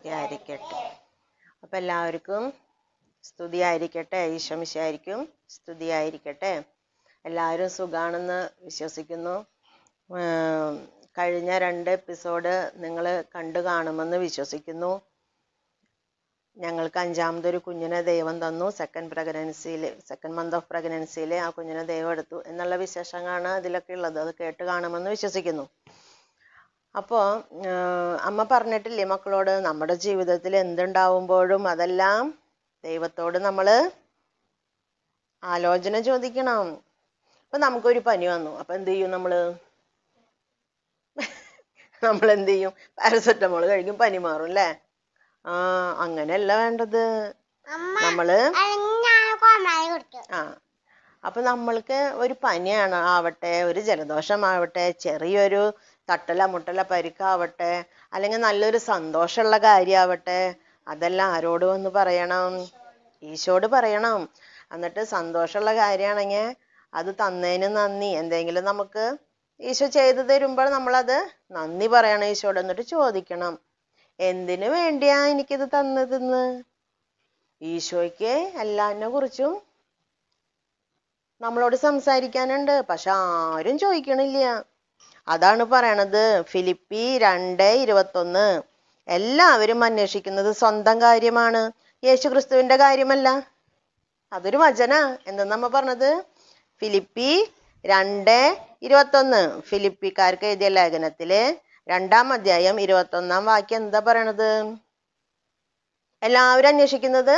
ഒക്കെ ആയിരിക്കട്ടെ അപ്പം എല്ലാവർക്കും സ്തുതിയായിരിക്കട്ടെ ഈശോമിശായിരിക്കും സ്തുതിയായിരിക്കട്ടെ എല്ലാവരും സുഖാണെന്ന് വിശ്വസിക്കുന്നു ആം, കഴിഞ്ഞ രണ്ട് എപ്പിസോഡ് നിങ്ങൾ കണ്ടു കാണുമെന്ന് വിശ്വസിക്കുന്നു ഞങ്ങൾക്ക് അഞ്ചാമതൊരു കുഞ്ഞിനെ ദൈവം തന്നു സെക്കൻഡ് പ്രഗ്നൻസിയിൽ സെക്കൻഡ് മന്ത് ഓഫ് പ്രഗ്നൻസിയിൽ ആ കുഞ്ഞിനെ ദൈവം എടുത്തു എന്നുള്ള വിശേഷങ്ങളാണ് ഇതിലൊക്കെ ഉള്ളത് അത് കേട്ട് കാണുമെന്ന് വിശ്വസിക്കുന്നു അപ്പോൾ അമ്മ പറഞ്ഞിട്ടില്ലേ മക്കളോട് നമ്മുടെ ജീവിതത്തിൽ എന്തുണ്ടാവുമ്പോഴും അതെല്ലാം ദൈവത്തോട് നമ്മൾ ആലോചന ചോദിക്കണം ഇപ്പൊ നമുക്കൊരു പനി വന്നു അപ്പൊ എന്ത് ചെയ്യും നമ്മള് നമ്മൾ എന്ത് ചെയ്യും പാരസെറ്റമോൾ കഴിക്കും പനി മാറും അല്ലേ ആ അങ്ങനെയല്ല വേണ്ടത് നമ്മള് ആ അപ്പൊ നമ്മൾക്ക് ഒരു പനിയാണ് ആവട്ടെ ഒരു ജലദോഷമാവട്ടെ ചെറിയൊരു തട്ടല മുട്ടല പരിക്കാവട്ടെ അല്ലെങ്കിൽ നല്ലൊരു സന്തോഷമുള്ള കാര്യമാവട്ടെ അതെല്ലാം ആരോട് വന്ന് പറയണം ഈശോട് പറയണം എന്നിട്ട് സന്തോഷമുള്ള കാര്യമാണെങ്കിൽ അത് തന്നതിന് നന്ദി എന്തെങ്കിലും നമുക്ക് ഈശോ ചെയ്തു തരുമ്പോൾ നമ്മളത് നന്ദി പറയണം ഈശോട് എന്നിട്ട് ചോദിക്കണം എന്തിനു വേണ്ടിയാ എനിക്കിത് തന്നതെന്ന് ഈശോയ്ക്ക് എല്ലാറ്റിനെ കുറിച്ചും നമ്മളോട് സംസാരിക്കാനുണ്ട് പക്ഷെ ആരും ചോദിക്കണില്ല അതാണ് പറയണത് ഫിലിപ്പി രണ്ട് ഇരുപത്തൊന്ന് എല്ലാവരും അന്വേഷിക്കുന്നത് സ്വന്തം കാര്യമാണ് യേശു ക്രിസ്തുവിന്റെ കാര്യമല്ല അതൊരു വചന എന്താ നമ്മ പറഞ്ഞത് ഫിലിപ്പി രണ്ട് ഇരുപത്തൊന്ന് ഫിലിപ്പിക്കാർക്ക് എഴുതിയ ലേഖനത്തില് രണ്ടാം അധ്യായം ഇരുപത്തൊന്നാം വാക്യം എന്താ പറയണത് എല്ലാവരും അന്വേഷിക്കുന്നത്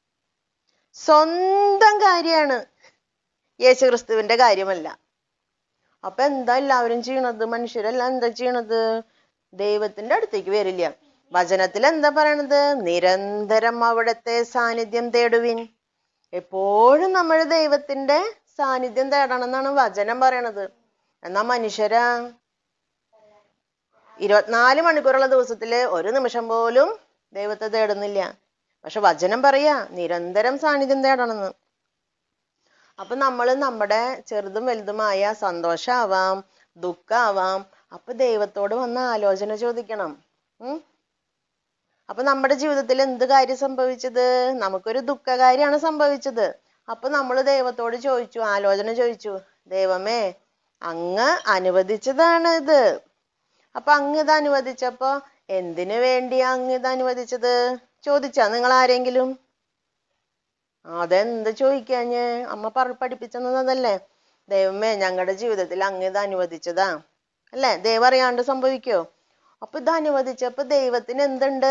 സ്വന്തം കാര്യമാണ് യേശു ക്രിസ്തുവിന്റെ കാര്യമല്ല അപ്പൊ എന്താ എല്ലാവരും ചെയ്യണത് മനുഷ്യരെല്ലാം എന്താ ചെയ്യണത് ദൈവത്തിന്റെ അടുത്തേക്ക് വരില്ല വചനത്തിൽ എന്താ പറയണത് നിരന്തരം അവിടുത്തെ സാന്നിധ്യം തേടുവിൻ എപ്പോഴും നമ്മൾ ദൈവത്തിന്റെ സാന്നിധ്യം തേടണം എന്നാണ് വചനം പറയണത് എന്നാ മനുഷ്യരാ ഇരുപത്തിനാല് മണിക്കൂറുള്ള ദിവസത്തില് ഒരു നിമിഷം പോലും ദൈവത്തെ തേടുന്നില്ല പക്ഷെ വചനം പറയാ നിരന്തരം സാന്നിധ്യം തേടണമെന്ന് അപ്പൊ നമ്മൾ നമ്മുടെ ചെറുതും വലുതുമായ സന്തോഷാവാം ദുഃഖാവാം അപ്പൊ ദൈവത്തോട് വന്ന് ആലോചന ചോദിക്കണം ഉം അപ്പൊ നമ്മുടെ ജീവിതത്തിൽ എന്ത് കാര്യം സംഭവിച്ചത് നമുക്കൊരു ദുഃഖകാര്യാണ് സംഭവിച്ചത് അപ്പൊ നമ്മൾ ദൈവത്തോട് ചോദിച്ചു ആലോചന ചോദിച്ചു ദൈവമേ അങ്ങ് അനുവദിച്ചതാണ് ഇത് അപ്പൊ അങ്ങ് ഇത് അനുവദിച്ചപ്പോ എന്തിനു വേണ്ടിയാ അങ്ങ് ഇത് അനുവദിച്ചത് ചോദിച്ചാ നിങ്ങൾ ആരെങ്കിലും അതെന്ത് ചോദിക്കാഞ്ഞ് അമ്മ പറ പഠിപ്പിച്ചതല്ലേ ദൈവമേ ഞങ്ങളുടെ ജീവിതത്തിൽ അങ്ങ് ഇത് അനുവദിച്ചതാ അല്ലേ ദൈവം അറിയാണ്ട് സംഭവിക്കോ അപ്പൊ ഇത് അനുവദിച്ചപ്പോ ദൈവത്തിന് എന്തുണ്ട്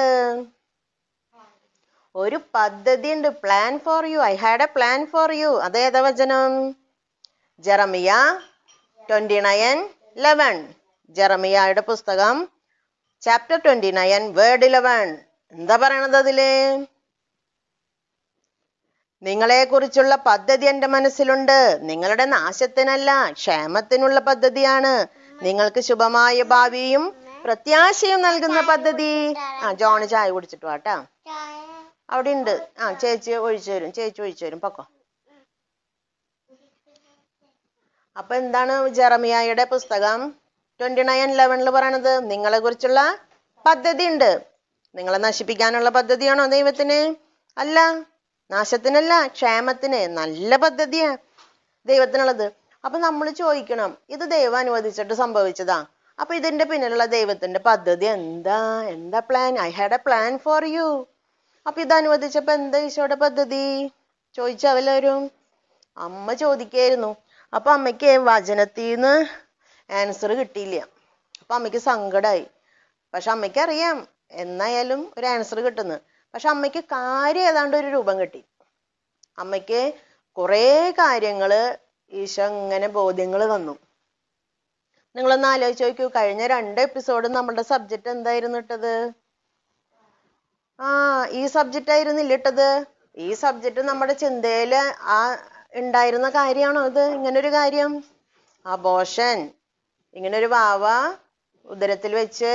ഒരു പദ്ധതി ഉണ്ട് plan for you I had a plan for you അതേതാ വചനം ജെറമിയ ട്വന്റി നയൻ ലെവൻ ജെറമിയയുടെ പുസ്തകം chapter twenty nine word eleven എന്താ പറയണത് അതില് നിങ്ങളെ കുറിച്ചുള്ള പദ്ധതി എന്റെ മനസ്സിലുണ്ട് നിങ്ങളുടെ നാശത്തിനല്ല ക്ഷേമത്തിനുള്ള പദ്ധതിയാണ് നിങ്ങൾക്ക് ശുഭമായ ഭാവിയും പ്രത്യാശയും നൽകുന്ന പദ്ധതി ആ ജോണ് ചായ കുടിച്ചിട്ട് വാട്ടാ അവിടെ ഉണ്ട് ആ ചേച്ചി ഒഴിച്ചു തരും ചേച്ചി ഒഴിച്ചു തരും പൊക്കോ അപ്പൊ എന്താണ് ജെറമിയായുടെ പുസ്തകം ട്വന്റി നയൻ ലെവനിൽ പറയണത് നിങ്ങളെ കുറിച്ചുള്ള പദ്ധതി ഉണ്ട് നിങ്ങളെ നശിപ്പിക്കാനുള്ള പദ്ധതിയാണോ ദൈവത്തിന് അല്ല നാശത്തിനല്ല ക്ഷേമത്തിന് നല്ല പദ്ധതിയാ ദൈവത്തിനുള്ളത് അപ്പൊ നമ്മൾ ചോദിക്കണം ഇത് ദൈവം അനുവദിച്ചിട്ട് സംഭവിച്ചതാ അപ്പൊ ഇതിന്റെ പിന്നിലുള്ള ദൈവത്തിന്റെ പദ്ധതി എന്താ എന്താ plan I had a plan for you അപ്പൊ ഇത് അനുവദിച്ചപ്പോ എന്താ ഈശോയുടെ പദ്ധതി ചോദിച്ചവരും അമ്മ ചോദിക്കായിരുന്നു അപ്പൊ അമ്മയ്ക്ക് വചനത്തിന്ന് ആൻസർ കിട്ടിയില്ല അപ്പൊ അമ്മയ്ക്ക് സങ്കടായി പക്ഷെ അമ്മയ്ക്ക് അറിയാം എന്നായാലും ഒരു ആൻസർ കിട്ടുന്നു പക്ഷെ അമ്മയ്ക്ക് കാര്യം ഏതാണ്ട് ഒരു രൂപം കിട്ടി അമ്മയ്ക്ക് കുറേ കാര്യങ്ങള് ഈശോ ഇങ്ങനെ ബോധ്യങ്ങൾ തന്നു നിങ്ങളൊന്ന് ആലോചിച്ച് നോക്കൂ കഴിഞ്ഞ രണ്ട് എപ്പിസോഡും നമ്മുടെ സബ്ജക്റ്റ് എന്തായിരുന്നു ഇട്ടത് ആ ഈ സബ്ജക്റ്റ് ആയിരുന്നില്ല ഇട്ടത് ഈ സബ്ജക്റ്റ് നമ്മുടെ ചിന്തയില് ആ ഉണ്ടായിരുന്ന കാര്യമാണോ ഇത് ഇങ്ങനൊരു കാര്യം അബോഷൻ ഇങ്ങനൊരു വാവ ഉദരത്തിൽ വെച്ച്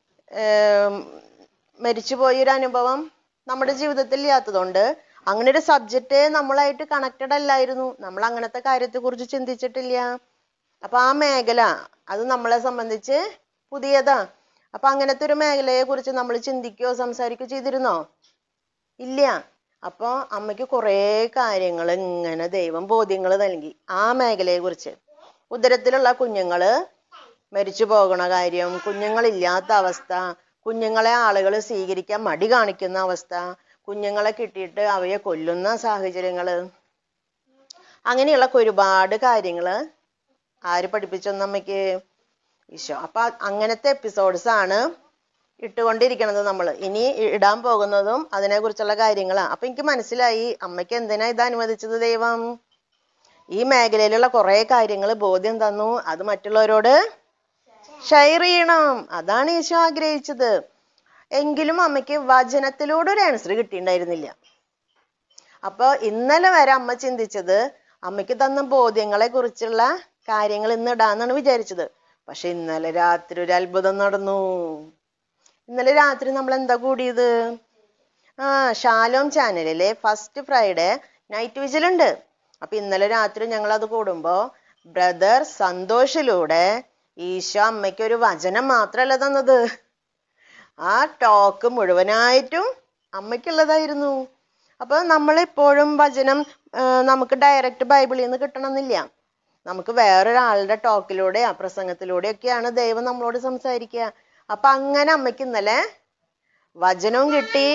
മരിച്ചുപോയ ഒരു അനുഭവം നമ്മുടെ ജീവിതത്തിൽ ഇല്ലാത്തതുകൊണ്ട് അങ്ങനെ ഒരു സബ്ജക്റ്റ് നമ്മളായിട്ട് കണക്റ്റഡ് അല്ലായിരുന്നു നമ്മൾ അങ്ങനത്തെ കാര്യത്തെ കുറിച്ച് ചിന്തിച്ചിട്ടില്ല അപ്പൊ ആ മേഖല അത് നമ്മളെ സംബന്ധിച്ച് പുതിയതാ അപ്പൊ അങ്ങനത്തെ ഒരു മേഖലയെ കുറിച്ച് നമ്മൾ ചിന്തിക്കുകയോ സംസാരിക്കുകയോ ചെയ്തിരുന്നോ ഇല്ല അപ്പൊ അമ്മയ്ക്ക് കുറേ കാര്യങ്ങൾ ഇങ്ങനെ ദൈവം ബോധ്യങ്ങൾ നൽകി ആ മേഖലയെ കുറിച്ച് ഉദരത്തിലുള്ള കുഞ്ഞുങ്ങള് മരിച്ചു പോകണ കാര്യം കുഞ്ഞുങ്ങളില്ലാത്ത അവസ്ഥ കുഞ്ഞുങ്ങളെ ആളുകൾ സ്വീകരിക്കാൻ മടി കാണിക്കുന്ന അവസ്ഥ കുഞ്ഞുങ്ങളെ കിട്ടിയിട്ട് അവയെ കൊല്ലുന്ന സാഹചര്യങ്ങള് അങ്ങനെയുള്ള ഒരുപാട് കാര്യങ്ങള് ആര് പഠിപ്പിച്ചൊന്നു അമ്മയ്ക്ക് ഈശോ അപ്പൊ അങ്ങനത്തെ എപ്പിസോഡ്സ് ആണ് ഇട്ടുകൊണ്ടിരിക്കണത് നമ്മൾ ഇനി ഇടാൻ പോകുന്നതും അതിനെ കുറിച്ചുള്ള കാര്യങ്ങളാണ് അപ്പൊ എനിക്ക് മനസ്സിലായി അമ്മയ്ക്ക് എന്തിനാ ഇത് അനുവദിച്ചത് ദൈവം ഈ മേഖലയിലുള്ള കുറെ കാര്യങ്ങൾ ബോധ്യം തന്നു അത് മറ്റുള്ളവരോട് ഷെയർ ചെയ്യണം അതാണ് ഈശോ ആഗ്രഹിച്ചത് എങ്കിലും അമ്മയ്ക്ക് വചനത്തിലൂടെ ഒരു ആൻസർ കിട്ടിയിട്ടുണ്ടായിരുന്നില്ല അപ്പൊ ഇന്നലെ വരെ അമ്മ ചിന്തിച്ചത് അമ്മയ്ക്ക് തന്ന ബോധ്യങ്ങളെ കുറിച്ചുള്ള കാര്യങ്ങൾ ഇന്ന് ഇടാന്നാണ് വിചാരിച്ചത് പക്ഷെ ഇന്നലെ രാത്രി ഒരു അത്ഭുതം നടന്നു ഇന്നലെ രാത്രി നമ്മൾ എന്താ കൂടിയത് ആ ഷാലോം ചാനലിലെ ഫസ്റ്റ് ഫ്രൈഡേ നൈറ്റ് വിജിൽ ഉണ്ട് അപ്പൊ ഇന്നലെ രാത്രി ഞങ്ങൾ അത് കൂടുമ്പോ ബ്രദർ സന്തോഷിലൂടെ ഈശോ അമ്മയ്ക്ക് ഒരു വചനം മാത്രല്ല തന്നത് ആ ടോക്ക് മുഴുവനായിട്ടും അമ്മയ്ക്കുള്ളതായിരുന്നു അപ്പൊ നമ്മൾ എപ്പോഴും വചനം ആ, നമുക്ക് ഡയറക്റ്റ് ബൈബിളിൽ നിന്ന് കിട്ടണമെന്നില്ല നമുക്ക് വേറൊരാളുടെ ടോക്കിലൂടെ പ്രസംഗത്തിലൂടെ ഒക്കെയാണ് ദൈവം നമ്മളോട് സംസാരിക്കുക അപ്പൊ അങ്ങനെ അമ്മയ്ക്ക് ഇന്നലെ വചനവും കിട്ടി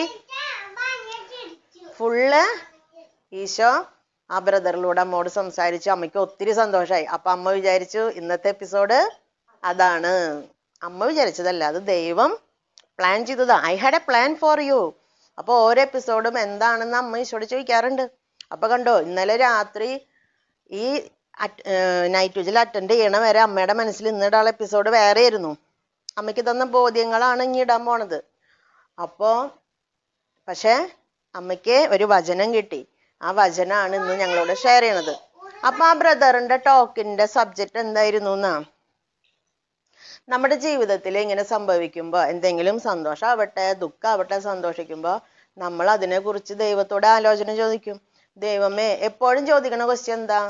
ഫുള്ള് ഈശോ ആ ബ്രദറിലൂടെ അമ്മോട് സംസാരിച്ചു അമ്മയ്ക്ക് ഒത്തിരി സന്തോഷമായി അപ്പൊ അമ്മ വിചാരിച്ചു ഇന്നത്തെ എപ്പിസോഡ് അതാണ് അമ്മ വിചാരിച്ചതല്ല അത് ദൈവം പ്ലാൻ ചെയ്തതാ I had a plan for you അപ്പൊ ഓരോ എപ്പിസോഡും എന്താണെന്ന് അമ്മ ഈശോട് ചോദിക്കാറുണ്ട് അപ്പൊ കണ്ടോ ഇന്നലെ രാത്രി ഈ നൈറ്റ് വിജിൽ അറ്റൻഡ് ചെയ്യണ വരെ അമ്മയുടെ മനസ്സിൽ ഇന്നിടാനുള്ള എപ്പിസോഡ് വേറെ ആയിരുന്നു അമ്മയ്ക്ക് തന്ന ബോധ്യങ്ങളാണ് ഇനി ഇടാൻ പോണത് അപ്പോ പക്ഷെ അമ്മയ്ക്ക് ഒരു വചനം കിട്ടി ആ വചനാണ് ഇന്ന് ഞങ്ങളോട് ഷെയർ ചെയ്യണത് അപ്പൊ ആ ബ്രദറിന്റെ ടോക്കിന്റെ സബ്ജക്റ്റ് എന്തായിരുന്നു എന്നാ നമ്മുടെ ജീവിതത്തിൽ ഇങ്ങനെ സംഭവിക്കുമ്പോൾ എന്തെങ്കിലും സന്തോഷാവട്ടെ ദുഃഖാവട്ടെ സന്തോഷിക്കുമ്പോൾ നമ്മൾ അതിനെക്കുറിച്ച് ദൈവത്തോട് ആലോചന ചോദിക്കും ദൈവമേ എപ്പോഴും ചോദിക്കണ ക്വസ്റ്റ്യൻ എന്താ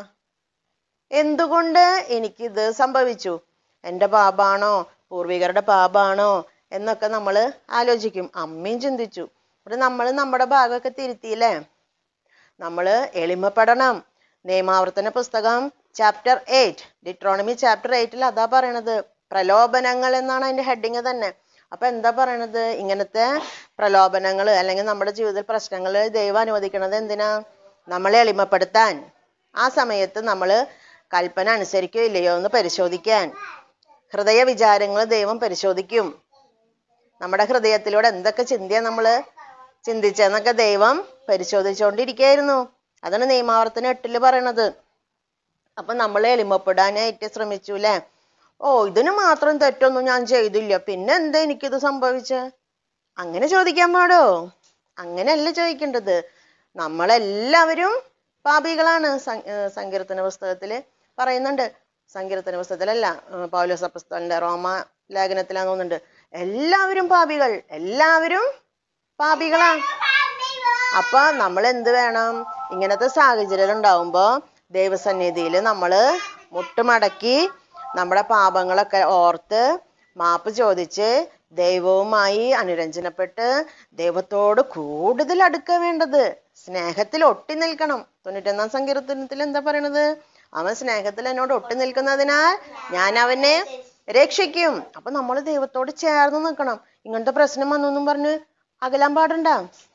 എന്തുകൊണ്ട് എനിക്കിത് സംഭവിച്ചു എൻ്റെ പാപാണോ പൂർവികരുടെ പാപാണോ എന്നൊക്കെ നമ്മൾ ആലോചിക്കും അമ്മയും ചിന്തിച്ചു ഇവിടെ നമ്മൾ നമ്മുടെ ഭാഗമൊക്കെ തിരുത്തിയില്ലേ നമ്മൾ എളിമപ്പെടണം നിയമാവർത്തന പുസ്തകം ചാപ്റ്റർ എയ്റ്റ് ഡിട്രോണമി ചാപ്റ്റർ എയ്റ്റിൽ അതാ പറയണത് പ്രലോഭനങ്ങൾ എന്നാണ് അതിന്റെ ഹെഡിങ് തന്നെ അപ്പൊ എന്താ പറയണത് ഇങ്ങനത്തെ പ്രലോഭനങ്ങൾ അല്ലെങ്കിൽ നമ്മുടെ ജീവിതത്തിൽ പ്രശ്നങ്ങൾ ദൈവം അനുവദിക്കണത് എന്തിനാ നമ്മളെ എളിമപ്പെടുത്താൻ ആ സമയത്ത് നമ്മൾ കൽപ്പന അനുസരിക്കോ ഇല്ലയോ എന്ന് പരിശോധിക്കാൻ ഹൃദയ വിചാരങ്ങൾ ദൈവം പരിശോധിക്കും നമ്മുടെ ഹൃദയത്തിലൂടെ എന്തൊക്കെ ചിന്തയാ നമ്മള് ചിന്തിച്ചെന്നൊക്കെ ദൈവം പരിശോധിച്ചുകൊണ്ടിരിക്കുകയായിരുന്നു അതാണ് നിയമാവർത്തനം എട്ടില് പറയണത് അപ്പൊ നമ്മൾ എളിമപ്പെടാനായിട്ട് ശ്രമിച്ചു അല്ലേ ഓ ഇതിന് മാത്രം തെറ്റൊന്നും ഞാൻ ചെയ്തില്ല പിന്നെ എന്താ എനിക്കിത് സംഭവിച്ചേ അങ്ങനെ ചോദിക്കാൻ പാടോ അങ്ങനെയല്ല ചോദിക്കേണ്ടത് നമ്മളെല്ലാവരും പാപികളാണ് സ- ഏർ സങ്കീർത്തന പുസ്തകത്തില് പറയുന്നുണ്ട് സങ്കീർത്തന പുസ്തകത്തിലല്ല ഏർ പൗലോസ് അപ്പസ്തോലന്റെ റോമ ലേഖനത്തിലാന്ന് തോന്നുന്നുണ്ട് എല്ലാവരും പാപികൾ എല്ലാവരും പാപികളാണ് അപ്പൊ നമ്മൾ എന്ത് വേണം ഇങ്ങനത്തെ സാഹചര്യം ഉണ്ടാവുമ്പോ ദൈവസന്നിധിയിൽ നമ്മള് മുട്ടുമടക്കി നമ്മുടെ പാപങ്ങളൊക്കെ ഓർത്ത് മാപ്പ് ചോദിച്ച് ദൈവവുമായി അനുരഞ്ജനപ്പെട്ട് ദൈവത്തോട് കൂടുതൽ അടുക്ക വേണ്ടത് സ്നേഹത്തിൽ ഒട്ടി നിൽക്കണം തൊണ്ണൂറ്റൊന്നാം സങ്കീർത്തനത്തിൽ എന്താ പറയണത് അവൻ സ്നേഹത്തിൽ എന്നോട് ഒട്ടി നിൽക്കുന്നതിനാൽ ഞാൻ അവനെ രക്ഷിക്കും അപ്പൊ നമ്മൾ ദൈവത്തോട് ചേർന്ന് നിൽക്കണം ഇങ്ങനത്തെ പ്രശ്നം വന്നു പറഞ്ഞ് അകലാൻ പാടണ്ട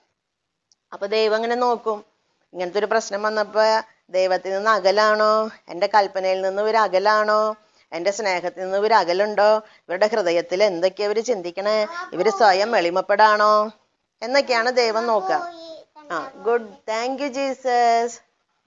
അപ്പൊ ദൈവം ഇങ്ങനെ നോക്കും ഇങ്ങനത്തെ ഒരു പ്രശ്നം വന്നപ്പോ ദൈവത്തിൽ നിന്ന് അകലാണോ എൻ്റെ കൽപ്പനയിൽ നിന്ന് ഇവർ അകലാണോ എൻ്റെ സ്നേഹത്തിൽ നിന്ന് ഇവർ അകലുണ്ടോ ഇവരുടെ ഹൃദയത്തിൽ എന്തൊക്കെയാ ഇവര് ചിന്തിക്കണേ ഇവര് സ്വയം എളിമപ്പെടാണോ എന്നൊക്കെയാണ് ദൈവം നോക്കുക ആ ഗുഡ് താങ്ക് യു ജീസസ്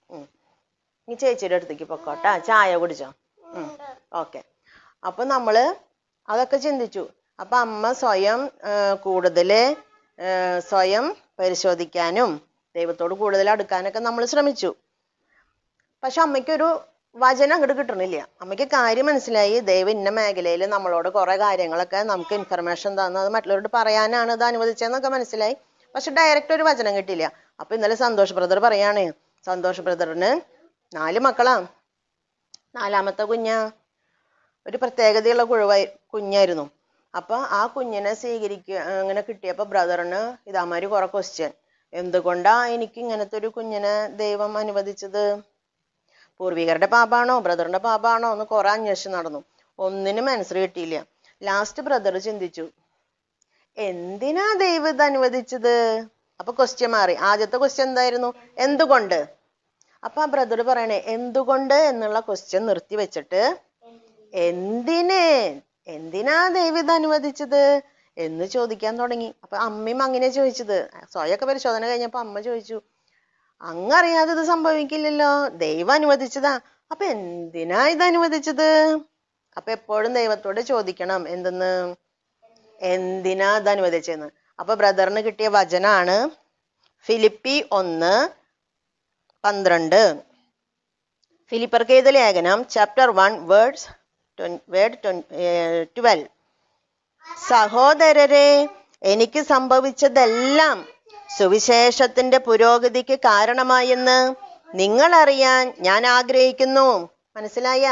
നീ ചേച്ചിയുടെ അടുത്തേക്ക് പൊക്കോട്ടാ ചായ കുടിച്ചോ ഓക്കെ അപ്പൊ നമ്മള് അതൊക്കെ ചിന്തിച്ചു അപ്പൊ അമ്മ സ്വയം കൂടുതൽ സ്വയം പരിശോധിക്കാനും ദൈവത്തോട് കൂടുതൽ അടുക്കാനൊക്കെ നമ്മൾ ശ്രമിച്ചു പക്ഷെ അമ്മയ്ക്കൊരു വചനം അങ്ങോട്ട് കിട്ടണില്ല അമ്മയ്ക്ക് കാര്യം മനസ്സിലായി ദൈവം ഇന്ന മേഖലയിൽ നമ്മളോട് കുറെ കാര്യങ്ങളൊക്കെ നമുക്ക് ഇൻഫർമേഷൻ തന്നു അത് മറ്റുള്ളവരോട് പറയാനാണ് ഇത് അനുവദിച്ചതെന്നൊക്കെ മനസ്സിലായി പക്ഷെ ഡയറക്റ്റ് ഒരു വചനം കിട്ടിയില്ല അപ്പൊ ഇന്നലെ സന്തോഷ് ബ്രദർ പറയാണ് സന്തോഷ് ബ്രദറിന് നാല് മക്കളാ നാലാമത്തെ കുഞ്ഞാ ഒരു പ്രത്യേകതയുള്ള കുഴുവായി കുഞ്ഞായിരുന്നു അപ്പൊ ആ കുഞ്ഞിനെ സ്വീകരിക്കുക അങ്ങനെ കിട്ടിയപ്പോ ബ്രദറിന് ഇതാമാതിരി കുറെ ക്വസ്റ്റ്യൻ എന്തുകൊണ്ടാ എനിക്ക് ഇങ്ങനത്തെ ഒരു കുഞ്ഞിനെ ദൈവം അനുവദിച്ചത് പൂർവികരുടെ പാപാണോ ബ്രദറിന്റെ പാപാണോ എന്ന് കുറെ അന്വേഷിച്ച് നടന്നു ഒന്നിനും ആൻസർ കിട്ടിയില്ല ലാസ്റ്റ് ബ്രദർ ചിന്തിച്ചു എന്തിനാ ദൈവം ഇത് അനുവദിച്ചത് അപ്പൊ ക്വസ്റ്റ്യൻ മാറി ആദ്യത്തെ ക്വസ്റ്റ്യൻ എന്തായിരുന്നു എന്തുകൊണ്ട് അപ്പൊ ആ ബ്രദർ പറയണേ എന്തുകൊണ്ട് എന്നുള്ള ക്വസ്റ്റ്യൻ നിർത്തി വെച്ചിട്ട് എന്തിന് എന്തിനാ ദൈവം ഇത് അനുവദിച്ചത് എന്ന് ചോദിക്കാൻ തുടങ്ങി അപ്പൊ അമ്മയും അങ്ങനെ ചോദിച്ചത് സ്വയൊക്കെ പരിശോധന കഴിഞ്ഞപ്പോ അമ്മ ചോദിച്ചു അങ്ങറിയാതെ ഇത് സംഭവിക്കില്ലല്ലോ ദൈവം അനുവദിച്ചതാ അപ്പൊ എന്തിനാ ഇത് അനുവദിച്ചത് അപ്പൊ എപ്പോഴും ദൈവത്തോട് ചോദിക്കണം എന്തെന്ന് എന്തിനാ ഇത് അനുവദിച്ചതെന്ന് അപ്പൊ ബ്രദറിന് കിട്ടിയ വചനാണ് ഫിലിപ്പി ഒന്ന് പന്ത്രണ്ട് ഫിലിപ്പർക്ക് എഴുതിയ ലേഖനം chapter one words word twelve സഹോദരരെ എനിക്ക് സംഭവിച്ചതെല്ലാം സുവിശേഷത്തിന്റെ പുരോഗതിക്ക് കാരണമായെന്ന് നിങ്ങൾ അറിയാൻ ഞാൻ ആഗ്രഹിക്കുന്നു മനസ്സിലായ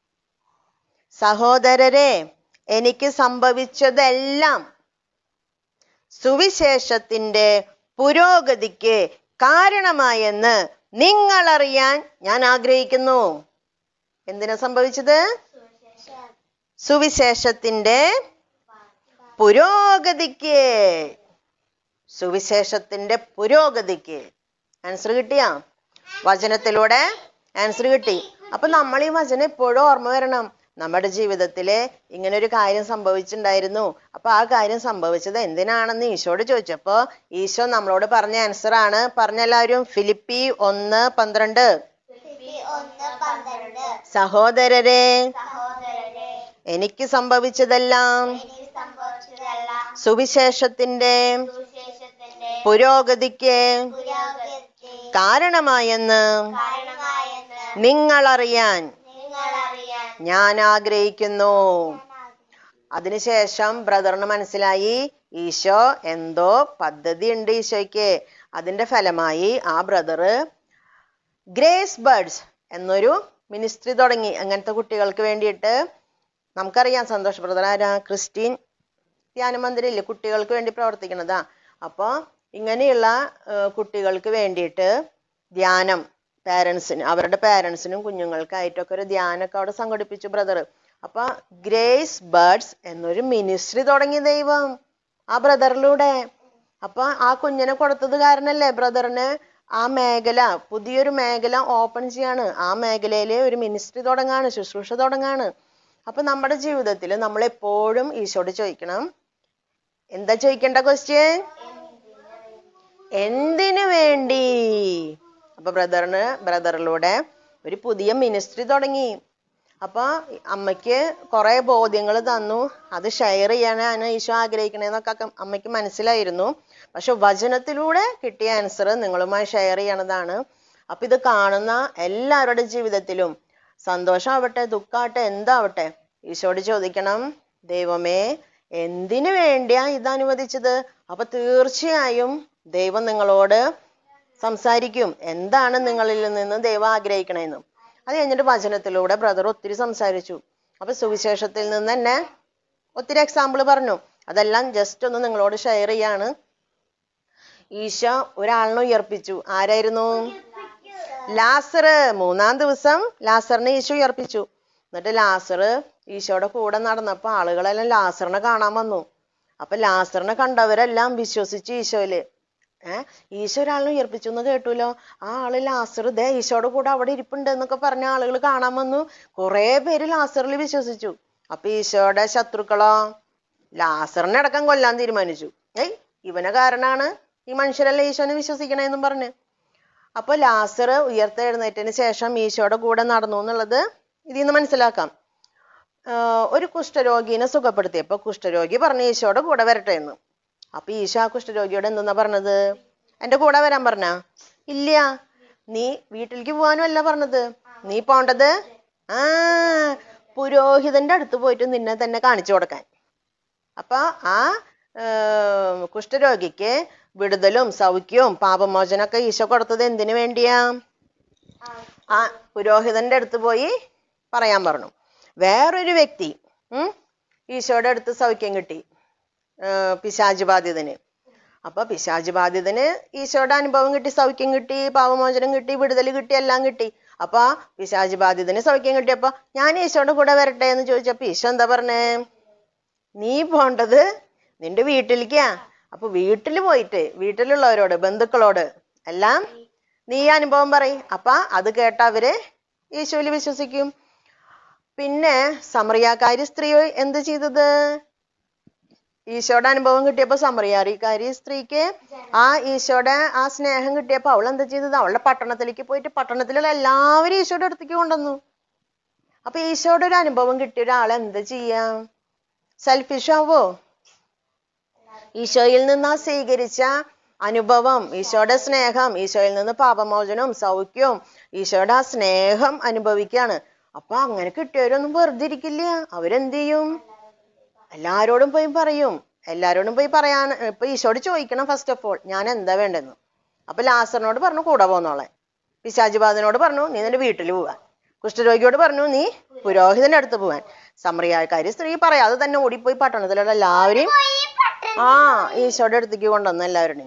സഹോദരരെ എനിക്ക് സംഭവിച്ചതെല്ലാം സുവിശേഷത്തിന്റെ പുരോഗതിക്ക് കാരണമായെന്ന് നിങ്ങൾ അറിയാൻ ഞാൻ ആഗ്രഹിക്കുന്നു എന്തിനാ സംഭവിച്ചത് സുവിശേഷത്തിന്റെ പുരോഗതിക്ക് സുവിശേഷത്തിന്റെ പുരോഗതിക്ക് ആൻസർ കിട്ടിയാ വചനത്തിലൂടെ ആൻസർ കിട്ടി അപ്പൊ നമ്മൾ ഈ വചനം എപ്പോഴും ഓർമ്മ വരണം നമ്മുടെ ജീവിതത്തില് ഇങ്ങനെ ഒരു കാര്യം സംഭവിച്ചിട്ടുണ്ടായിരുന്നു അപ്പൊ ആ കാര്യം സംഭവിച്ചത് എന്തിനാണെന്ന് ഈശോട് ചോദിച്ചപ്പോ ഈശോ നമ്മളോട് പറഞ്ഞ ആൻസർ ആണ് പറഞ്ഞെല്ലാവരും ഫിലിപ്പി ഒന്ന് പന്ത്രണ്ട് ഫിലിപ്പി ഒന്ന് പന്ത്രണ്ട് സഹോദരരെ സഹോദരരെ എനിക്ക് സംഭവിച്ചതെല്ലാം എനിക്ക് സംഭവിച്ചതെല്ലാം സുവിശേഷത്തിന്റെ സുവിശേഷത്തിന്റെ പുരോഗതിക്ക് പുരോഗതിക്ക് കാരണമായെന്ന് കാരണമായെന്ന് നിങ്ങൾ അറിയാൻ നിങ്ങൾ അറിയാൻ ഞാൻ ആഗ്രഹിക്കുന്നു അതിനുശേഷം ബ്രദറിന് മനസ്സിലായി ഈശോ എന്തോ പദ്ധതി ഉണ്ട് ഈശോയ്ക്ക് അതിന്റെ ഫലമായി ആ ബ്രദറ് ഗ്രേസ് ബേർഡ്സ് എന്നൊരു മിനിസ്ട്രി തുടങ്ങി അങ്ങനത്തെ കുട്ടികൾക്ക് വേണ്ടിയിട്ട് നമുക്കറിയാം സന്തോഷ് ബ്രദർ ആരാ ക്രിസ്റ്റീൻ ധ്യാന മന്ദിരമില്ലേ കുട്ടികൾക്ക് വേണ്ടി പ്രവർത്തിക്കുന്നതാ അപ്പോൾ ഇങ്ങനെയുള്ള ഏർ കുട്ടികൾക്ക് വേണ്ടിയിട്ട് ധ്യാനം പാരൻസിന് അവരുടെ പാരൻസിനും കുഞ്ഞുങ്ങൾക്കായിട്ടൊക്കെ ഒരു ധ്യാനമൊക്കെ അവിടെ സംഘടിപ്പിച്ചു ബ്രദർ അപ്പൊ ഗ്രേസ് ബേർഡ്സ് എന്നൊരു മിനിസ്ട്രി തുടങ്ങി ദൈവം ആ ബ്രദറിലൂടെ അപ്പൊ ആ കുഞ്ഞിനെ കൊടുത്തത് കാരണല്ലേ ബ്രദറിന് ആ മേഖല പുതിയൊരു മേഖല ഓപ്പൺ ചെയ്യാണ് ആ മേഖലയിലെ ഒരു മിനിസ്ട്രി തുടങ്ങാണ് ശുശ്രൂഷ തുടങ്ങാണ് അപ്പൊ നമ്മുടെ ജീവിതത്തിൽ നമ്മൾ എപ്പോഴും ഈശോട് ചോദിക്കണം എന്താ ചോദിക്കേണ്ട ക്വസ്റ്റ്യൻ എന്തിനു വേണ്ടി അപ്പൊ ബ്രദറിന് ബ്രദറിലൂടെ ഒരു പുതിയ മിനിസ്ട്രി തുടങ്ങി അപ്പൊ അമ്മയ്ക്ക് കുറെ ബോധ്യങ്ങൾ തന്നു അത് ഷെയർ ചെയ്യാനാണ് ഈശോ ആഗ്രഹിക്കണേന്നൊക്കെ അക്ക- അമ്മയ്ക്ക് മനസ്സിലായിരുന്നു പക്ഷെ വചനത്തിലൂടെ കിട്ടിയ ആൻസർ നിങ്ങളുമായി ഷെയർ ചെയ്യണതാണ് അപ്പൊ ഇത് കാണുന്ന എല്ലാവരുടെ ജീവിതത്തിലും സന്തോഷമാവട്ടെ ദുഃഖാവട്ടെ എന്താവട്ടെ ഈശോട് ചോദിക്കണം ദൈവമേ എന്തിനു വേണ്ടിയാ ഇത് അനുവദിച്ചത് അപ്പൊ തീർച്ചയായും ദൈവം നിങ്ങളോട് സംസാരിക്കും എന്താണ് നിങ്ങളിൽ നിന്ന് ദൈവം ആഗ്രഹിക്കണേന്നും അത് കഴിഞ്ഞിട്ട് വചനത്തിലൂടെ ബ്രദർ ഒത്തിരി സംസാരിച്ചു അപ്പൊ സുവിശേഷത്തിൽ നിന്ന് തന്നെ ഒത്തിരി എക്സാമ്പിൾ പറഞ്ഞു അതെല്ലാം ജസ്റ്റ് ഒന്ന് നിങ്ങളോട് ഷെയർ ചെയ്യാണ് ഈശോ ഒരാളിനെ ഉയർപ്പിച്ചു ആരായിരുന്നു ലാസർ മൂന്നാം ദിവസം ലാസറിനെ ഈശോ ഉയർപ്പിച്ചു എന്നിട്ട് ലാസർ ഈശോയുടെ കൂടെ നടന്നപ്പോ ആളുകളെല്ലാം ലാസറിനെ കാണാൻ വന്നു അപ്പൊ ലാസറിനെ കണ്ടവരെല്ലാം വിശ്വസിച്ചു ഈശോയില് ഏഹ് ഈശോ ഒരാളിനെ ഉയർപ്പിച്ചു എന്ന് കേട്ടുല്ലോ ആ ആള് ലാസർ ദേ ഈശോയുടെ കൂടെ അവിടെ ഇരിപ്പുണ്ട് എന്നൊക്കെ പറഞ്ഞ ആളുകൾ കാണാൻ വന്നു കുറെ പേര് ലാസറിൽ വിശ്വസിച്ചു അപ്പൊ ഈശോയുടെ ശത്രുക്കളോ ലാസറിനെ അടക്കം കൊല്ലാൻ തീരുമാനിച്ചു ഏയ് ഇവനെ കാരണാണ് ഈ മനുഷ്യരെല്ലാം ഈശോനെ വിശ്വസിക്കണേന്നും പറഞ്ഞ് അപ്പൊ ലാസർ ഉയർത്തെഴുന്നേറ്റതിന് ശേഷം ഈശോയുടെ കൂടെ നടന്നു എന്നുള്ളത് ഇതിൽ നിന്ന് മനസ്സിലാക്കാം ആഹ് ഒരു കുഷ്ഠരോഗീനെ സുഖപ്പെടുത്തിയപ്പോ കുഷ്ഠരോഗി പറഞ്ഞു ഈശോയുടെ കൂടെ വരട്ടെ എന്ന് അപ്പൊ ഈശോ ആ കുഷ്ഠരോഗിയോട് എന്തെന്നാ പറഞ്ഞത് എന്റെ കൂടെ വരാൻ പറഞ്ഞ ഇല്ല നീ വീട്ടിലേക്ക് പോകാനും അല്ല പറഞ്ഞത് നീ പോണ്ടത് ആ പുരോഹിതന്റെ അടുത്ത് പോയിട്ട് നിന്നെ തന്നെ കാണിച്ചു കൊടുക്കാൻ അപ്പൊ ആ ഏർ കുഷ്ഠരോഗിക്ക് വിടുതലും സൗഖ്യവും പാപമോചനമൊക്കെ ഈശോ കൊടുത്തത് എന്തിനു വേണ്ടിയാ ആ പുരോഹിതന്റെ അടുത്ത് പോയി പറയാൻ പറഞ്ഞു വേറൊരു വ്യക്തി ഉം ഈശോയുടെ അടുത്ത് സൗഖ്യം കിട്ടി ഏർ പിശാച് ബാധിതന് അപ്പൊ പിശാച് ബാധിതന് ഈശോയുടെ അനുഭവം കിട്ടി സൗഖ്യം കിട്ടി പാപമോചനം കിട്ടി വിടുതൽ കിട്ടി എല്ലാം കിട്ടി അപ്പൊ ആ പിശാച് ബാധിതന് സൗഖ്യം കിട്ടിയപ്പോ ഞാൻ ഈശോയുടെ കൂടെ വരട്ടെ എന്ന് ചോദിച്ചപ്പോ ഈശോ എന്താ പറഞ്ഞേ നീ പോണ്ടത് നിന്റെ വീട്ടിലേക്കാ അപ്പൊ വീട്ടിൽ പോയിട്ട് വീട്ടിലുള്ളവരോട് ബന്ധുക്കളോട് എല്ലാം നീ ഈ അനുഭവം പറയും അപ്പൊ അത് കേട്ട അവര് യേശുവിൽ വിശ്വസിക്കും പിന്നെ സമറിയാക്കാരി സ്ത്രീ എന്ത് ചെയ്തത് ഈശോയുടെ അനുഭവം കിട്ടിയപ്പോ സമറിയാരിക്കാരി സ്ത്രീക്ക് ആ ഈശോയുടെ ആ സ്നേഹം കിട്ടിയപ്പോ അവൾ എന്താ ചെയ്തത് അവളുടെ പട്ടണത്തിലേക്ക് പോയിട്ട് പട്ടണത്തിലുള്ള എല്ലാവരും ഈശോയുടെ അടുത്തേക്ക് കൊണ്ടുവന്നു അപ്പൊ ഈശോയുടെ ഒരു അനുഭവം കിട്ടിയ ഒരാൾ എന്താ ചെയ്യാം സെൽഫിഷ് ആവോ ഈശോയിൽ നിന്ന് ആ സ്വീകരിച്ച അനുഭവം ഈശോയുടെ സ്നേഹം ഈശോയിൽ നിന്ന് പാപമോചനവും സൗഖ്യവും ഈശോയുടെ ആ സ്നേഹം അനുഭവിക്കാണ് അപ്പൊ അങ്ങനെ കിട്ടിയവരൊന്നും വെറുതെ ഇരിക്കില്ല അവരെന്ത് ചെയ്യും എല്ലാരോടും പോയി പറയും എല്ലാരോടും പോയി പറയാൻ ഇപ്പൊ ഈശോട് ചോദിക്കണം ഫസ്റ്റ് ഓഫ് ഓൾ ഞാൻ എന്താ വേണ്ടെന്ന് അപ്പൊ ലാസറിനോട് പറഞ്ഞു കൂടെ പോന്നോളെ പിശാചിബാദിനോട് പറഞ്ഞു നീ നിന്റെ വീട്ടിൽ പോവാൻ കുഷ്ഠരോഗിയോട് പറഞ്ഞു നീ പുരോഹിതന്റെ അടുത്ത് പോവാൻ സമറിയാക്കാരി സ്ത്രീ പറയാതെ തന്നെ ഓടിപ്പോയി പട്ടണത്തിലുള്ള എല്ലാവരെയും ആ ഈശോയുടെ അടുത്തേക്ക് കൊണ്ടുവന്നു എല്ലാവരുടെയും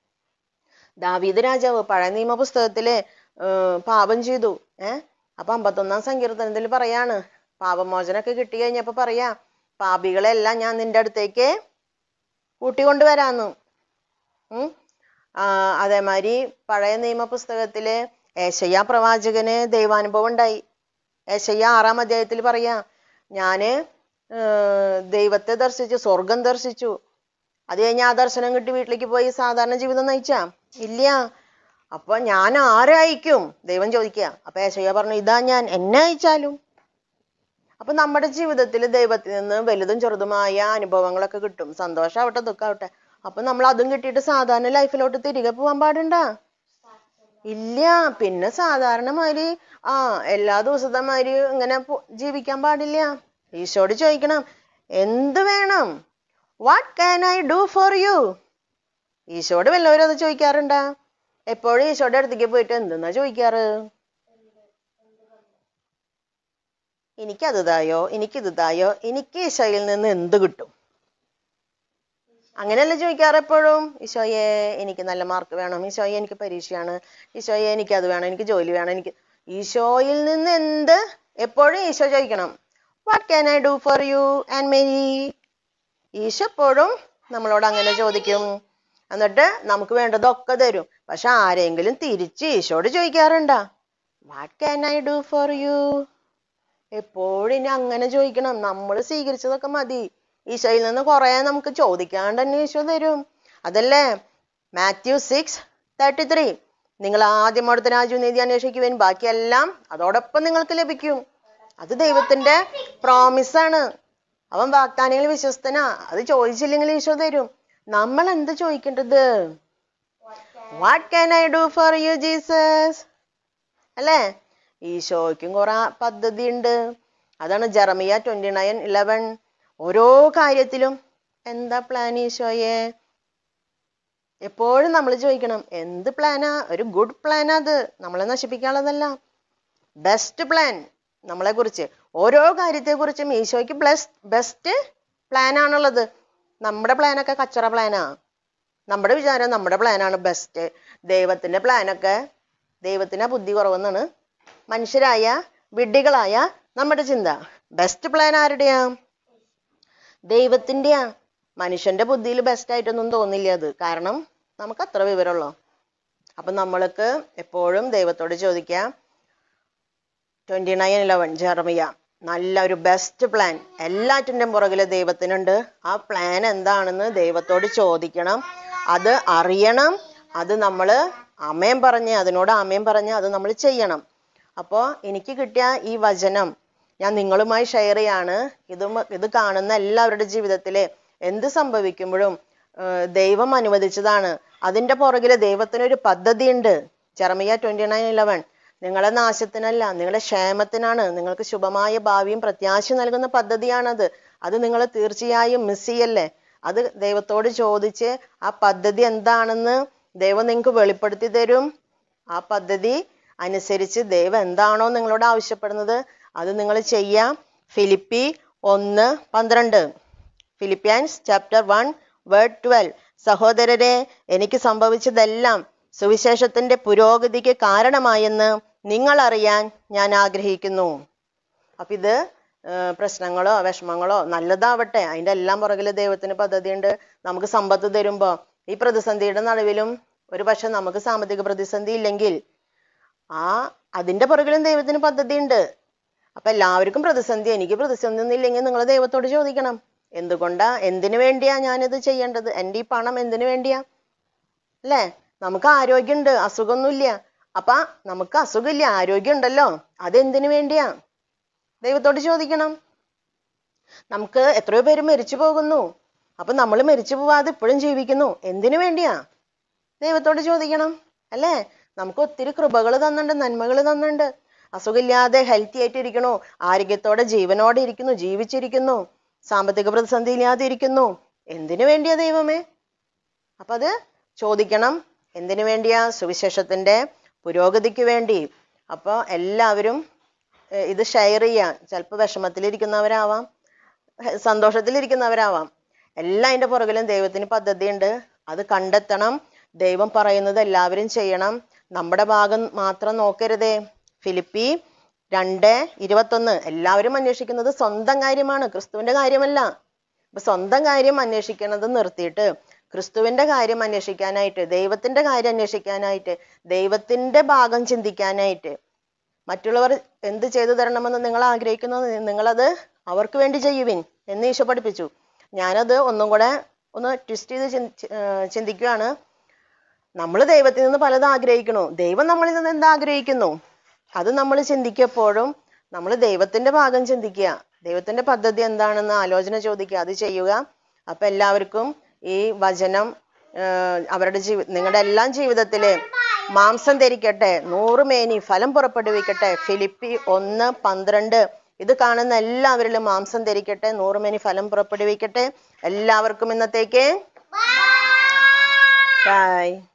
ദാവീദ് രാജാവ് പഴയ നിയമ പുസ്തകത്തില് ഏർ പാപം ചെയ്തു ഏ അപ്പൊ അമ്പത്തൊന്നാം സങ്കീർത്തനത്തിൽ പറയാണ് പാപമോചനൊക്കെ കിട്ടി കഴിഞ്ഞപ്പോ പറയാ പാപികളെല്ലാം ഞാൻ നിന്റെ അടുത്തേക്ക് കൂട്ടിക്കൊണ്ടുവരാന്ന് ഉം ആ, അതേമാതിരി പഴയ നിയമ പുസ്തകത്തില് ഏശയ്യ പ്രവാചകന് ദൈവാനുഭവം ഉണ്ടായി ഏശയ്യ ആറാം അധ്യായത്തിൽ പറയാ ഞാന് ഏർ ദൈവത്തെ ദർശിച്ചു സ്വർഗം ദർശിച്ചു അത് കഴിഞ്ഞ് ആ ദർശനം കിട്ടി വീട്ടിലേക്ക് പോയി സാധാരണ ജീവിതം നയിച്ചാ ഇല്ല അപ്പൊ ഞാൻ ആരെ അയക്കും ദൈവം ചോദിക്കുക അപ്പൊ ഏശയ്യ പറഞ്ഞു ഇതാ ഞാൻ എന്നെ അയച്ചാലും അപ്പൊ നമ്മുടെ ജീവിതത്തിൽ ദൈവത്തിൽ നിന്ന് വലുതും ചെറുതുമായ അനുഭവങ്ങളൊക്കെ കിട്ടും സന്തോഷാവട്ടെ ദുഃഖാവട്ടെ അപ്പൊ നമ്മൾ അതും കിട്ടിയിട്ട് സാധാരണ ലൈഫിലോട്ട് തിരികെ പോകാൻ പാടുണ്ട ഇല്ല പിന്നെ സാധാരണ മാതിരി ആ എല്ലാ ദിവസത്തെ മാതിരി ഇങ്ങനെ പോ- ജീവിക്കാൻ പാടില്ല ഈശോട് ചോദിക്കണം എന്ത് വേണം what can I do for you ഈശോട് വല്ലവരും അത് ചോദിക്കാറുണ്ടാ എപ്പോഴും ഈശോയുടെ അടുത്തേക്ക് പോയിട്ട് എന്തെന്നാ ചോദിക്കാറ് എനിക്കത് തായോ എനിക്കിത് തായോ എനിക്ക് ഈശോയിൽ നിന്ന് എന്ത് കിട്ടും അങ്ങനെയല്ലേ ചോദിക്കാറ് എപ്പോഴും ഈശോയെ എനിക്ക് നല്ല മാർക്ക് വേണം ഈശോയെ എനിക്ക് പരീക്ഷയാണ് ഈശോയെ എനിക്ക് അത് വേണം എനിക്ക് ജോലി വേണം എനിക്ക് ഈശോയിൽ നിന്ന് എന്ത് എപ്പോഴും ഈശോ ചോദിക്കണം what can I do for you and Mary ഈശോ എപ്പോഴും നമ്മളോട് അങ്ങനെ ചോദിക്കും എന്നിട്ട് നമുക്ക് വേണ്ടതൊക്കെ തരും പക്ഷെ ആരെങ്കിലും തിരിച്ച് ഈശോട് ചോദിക്കാറുണ്ടാ what can I do for you എപ്പോഴും ഇനി അങ്ങനെ ചോദിക്കണം നമ്മൾ സ്വീകരിച്ചതൊക്കെ മതി ഈശോയിൽ നിന്ന് കുറെ നമുക്ക് ചോദിക്കാണ്ട് തന്നെ ഈശോ തരും അതല്ലേ മാത്യു സിക്സ് തേർട്ടി ത്രീ നിങ്ങൾ ആദ്യം അവിടുത്തെ രാജ്യവും നീതി അന്വേഷിക്കുവാൻ ബാക്കിയെല്ലാം അതോടൊപ്പം നിങ്ങൾക്ക് ലഭിക്കും അത് ദൈവത്തിന്റെ പ്രോമിസ് ആണ് അവൻ വാഗ്ദാനങ്ങളിൽ വിശ്വസ്തനാ അത് ചോദിച്ചില്ലെങ്കിൽ ഈശോ തരും നമ്മൾ എന്ത് ചോദിക്കേണ്ടത് what can I do for you Jesus അല്ലേ ഈശോയ്ക്കും കുറെ പദ്ധതി ഉണ്ട് അതാണ് ജെറമിയ ട്വന്റി നയൻ ഇലവൻ ഓരോ കാര്യത്തിലും എന്താ പ്ലാൻ ഈശോയെ എപ്പോഴും നമ്മൾ ചോദിക്കണം എന്ത് പ്ലാനാ ഒരു ഗുഡ് പ്ലാനാ അത് നമ്മളെ നശിപ്പിക്കാനുള്ളതല്ല ബെസ്റ്റ് പ്ലാൻ നമ്മളെ കുറിച്ച് ഓരോ കാര്യത്തെ കുറിച്ചും ഈശോയ്ക്ക് ബ്ലസ് ബെസ്റ്റ് പ്ലാൻ ആണുള്ളത് നമ്മുടെ പ്ലാനൊക്കെ കച്ചറ പ്ലാനാ നമ്മുടെ വിചാരം നമ്മുടെ പ്ലാനാണ് ബെസ്റ്റ് ദൈവത്തിന്റെ പ്ലാനൊക്കെ ദൈവത്തിന് ബുദ്ധി കുറവെന്നാണ് മനുഷ്യരായ വിഡ്ഢികളായ നമ്മുടെ ചിന്ത ബെസ്റ്റ് പ്ലാൻ ആരുടെയാ ദൈവത്തിന്റെയാ മനുഷ്യന്റെ ബുദ്ധിയിൽ ബെസ്റ്റ് ആയിട്ടൊന്നും തോന്നില്ല അത് കാരണം നമുക്ക് അത്ര വിവരമുള്ളൂ അപ്പൊ നമ്മൾക്ക് എപ്പോഴും ദൈവത്തോട് ചോദിക്കാം ട്വന്റി നയൻ ഇലവൻ ജെറമിയ നല്ല ഒരു ബെസ്റ്റ് പ്ലാൻ എല്ലാറ്റിൻ്റെ പുറകില് ദൈവത്തിനുണ്ട് ആ പ്ലാൻ എന്താണെന്ന് ദൈവത്തോട് ചോദിക്കണം അത് അറിയണം അത് നമ്മൾ അമയം പറഞ്ഞ് അതിനോട് അമയം പറഞ്ഞ് അത് നമ്മൾ ചെയ്യണം അപ്പോൾ എനിക്ക് കിട്ടിയ ഈ വചനം ഞാൻ നിങ്ങളുമായി ഷെയർ ചെയ്യാണ് ഇത് മ- ഇത് കാണുന്ന എല്ലാവരുടെ ജീവിതത്തില് എന്ത് സംഭവിക്കുമ്പോഴും ഏർ ദൈവം അനുവദിച്ചതാണ് അതിന്റെ പുറകില് ദൈവത്തിനൊരു പദ്ധതി ഉണ്ട് ചെറമിയ ട്വന്റി നയൻ ഇലവൻ നിങ്ങളെ നാശത്തിനല്ല നിങ്ങളുടെ ക്ഷേമത്തിനാണ് നിങ്ങൾക്ക് ശുഭമായ ഭാവിയും പ്രത്യാശ നൽകുന്ന പദ്ധതിയാണത് അത് നിങ്ങൾ തീർച്ചയായും മിസ് ചെയ്യല്ലേ അത് ദൈവത്തോട് ചോദിച്ച് ആ പദ്ധതി എന്താണെന്ന് ദൈവം നിങ്ങൾക്ക് വെളിപ്പെടുത്തി തരും ആ പദ്ധതി അനുസരിച്ച് ദൈവം എന്താണോ നിങ്ങളോട് ആവശ്യപ്പെടുന്നത് അത് നിങ്ങൾ ചെയ്യാം ഫിലിപ്പി ഒന്ന് പന്ത്രണ്ട് Philippians chapter one word twelve സഹോദരരെ എനിക്ക് സംഭവിച്ചതെല്ലാം സുവിശേഷത്തിന്റെ പുരോഗതിക്ക് കാരണമായെന്ന് നിങ്ങൾ അറിയാൻ ഞാൻ ആഗ്രഹിക്കുന്നു അപ്പൊ ഇത് ആ, പ്രശ്നങ്ങളോ വിഷമങ്ങളോ നല്ലതാവട്ടെ അതിന്റെ എല്ലാം പുറകിൽ ദൈവത്തിന് പദ്ധതിയുണ്ട് നമുക്ക് സമ്പത്ത് തരുമ്പോ ഈ പ്രതിസന്ധിയുടെ നടുവിലും ഒരു പക്ഷെ നമുക്ക് സാമ്പത്തിക പ്രതിസന്ധി ഇല്ലെങ്കിൽ ആ അതിന്റെ പുറകിലും ദൈവത്തിന് പദ്ധതിയുണ്ട് അപ്പൊ എല്ലാവർക്കും പ്രതിസന്ധി എനിക്ക് പ്രതിസന്ധി ഒന്നും ഇല്ലെങ്കിൽ നിങ്ങൾ ദൈവത്തോട് ചോദിക്കണം എന്തുകൊണ്ടാ എന്തിനു വേണ്ടിയാ ഞാനിത് ചെയ്യേണ്ടത് എൻ്റെ ഈ പണം എന്തിനു വേണ്ടിയാ അല്ലേ നമുക്ക് ആരോഗ്യമുണ്ട് അസുഖമൊന്നുമില്ല അപ്പൊ നമുക്ക് അസുഖമില്ല ആരോഗ്യം ഉണ്ടല്ലോ അതെന്തിനു വേണ്ടിയാ ദൈവത്തോട് ചോദിക്കണം നമുക്ക് എത്രയോ പേര് മരിച്ചു പോകുന്നു അപ്പൊ നമ്മൾ മരിച്ചു പോവാതെ ഇപ്പോഴും ജീവിക്കുന്നു എന്തിനു വേണ്ടിയാ ദൈവത്തോട് ചോദിക്കണം അല്ലേ നമുക്ക് ഒത്തിരി കൃപകൾ തന്നുണ്ട് നന്മകൾ തന്നുണ്ട് അസുഖമില്ലാതെ ഹെൽത്തി ആയിട്ട് ഇരിക്കണു ആരോഗ്യത്തോടെ ജീവനോടെ ഇരിക്കുന്നു ജീവിച്ചിരിക്കുന്നു സാമ്പത്തിക പ്രതിസന്ധി ഇല്ലാതെ ഇരിക്കുന്നു എന്തിനു വേണ്ടിയാ ദൈവമേ അപ്പൊ അത് ചോദിക്കണം എന്തിനു വേണ്ടിയാ സുവിശേഷത്തിന്റെ പുരോഗതിക്ക് വേണ്ടി അപ്പോൾ എല്ലാവരും ഏർ ഇത് ഷെയർ ചെയ്യാം ചിലപ്പോൾ വിഷമത്തിലിരിക്കുന്നവരാവാം ഹെ- സന്തോഷത്തിലിരിക്കുന്നവരാവാം എല്ലാം അതിന്റെ പുറകിലും ദൈവത്തിന് പദ്ധതിയുണ്ട് അത് കണ്ടെത്തണം ദൈവം പറയുന്നത് എല്ലാവരും ചെയ്യണം നമ്മുടെ ഭാഗം മാത്രം നോക്കരുതേ ഫിലിപ്പി രണ്ട് ഇരുപത്തൊന്ന് എല്ലാവരും അന്വേഷിക്കുന്നത് സ്വന്തം കാര്യമാണ് ക്രിസ്തുവിന്റെ കാര്യമല്ല അപ്പൊ സ്വന്തം കാര്യം അന്വേഷിക്കുന്നത് നിർത്തിയിട്ട് ക്രിസ്തുവിന്റെ കാര്യം അന്വേഷിക്കാനായിട്ട് ദൈവത്തിന്റെ കാര്യം അന്വേഷിക്കാനായിട്ട് ദൈവത്തിന്റെ ഭാഗം ചിന്തിക്കാനായിട്ട് മറ്റുള്ളവർ എന്ത് ചെയ്തു തരണമെന്ന് നിങ്ങൾ ആഗ്രഹിക്കുന്നു നിങ്ങളത് അവർക്ക് വേണ്ടി ചെയ്യുവിൻ എന്ന് ഈശോ പഠിപ്പിച്ചു ഞാനത് ഒന്നും കൂടെ ഒന്ന് ട്വിസ്റ്റ് ചെയ്ത് ചിന്തി- ഏർ ചിന്തിക്കുകയാണ് നമ്മൾ ദൈവത്തിൽ നിന്ന് പലതും ആഗ്രഹിക്കണു ദൈവം നമ്മളിൽ നിന്ന് എന്താ ആഗ്രഹിക്കുന്നു അത് നമ്മൾ ചിന്തിക്കപ്പോഴും നമ്മൾ ദൈവത്തിന്റെ ഭാഗം ചിന്തിക്കുക ദൈവത്തിന്റെ പദ്ധതി എന്താണെന്ന് ആലോചന ചോദിക്കുക അത് ചെയ്യുക അപ്പൊ എല്ലാവർക്കും ഈ വചനം ഏർ അവരുടെ ജീവി നിങ്ങളുടെ എല്ലാം ജീവിതത്തില് മാംസം ധരിക്കട്ടെ നൂറ് മേനി ഫലം പുറപ്പെടുവിക്കട്ടെ ഫിലിപ്പി ഒന്ന് പന്ത്രണ്ട് ഇത് കാണുന്ന എല്ലാവരിലും മാംസം ധരിക്കട്ടെ നൂറ് മേനി ഫലം പുറപ്പെടുവിക്കട്ടെ എല്ലാവർക്കും ഇന്നത്തേക്ക് ബൈ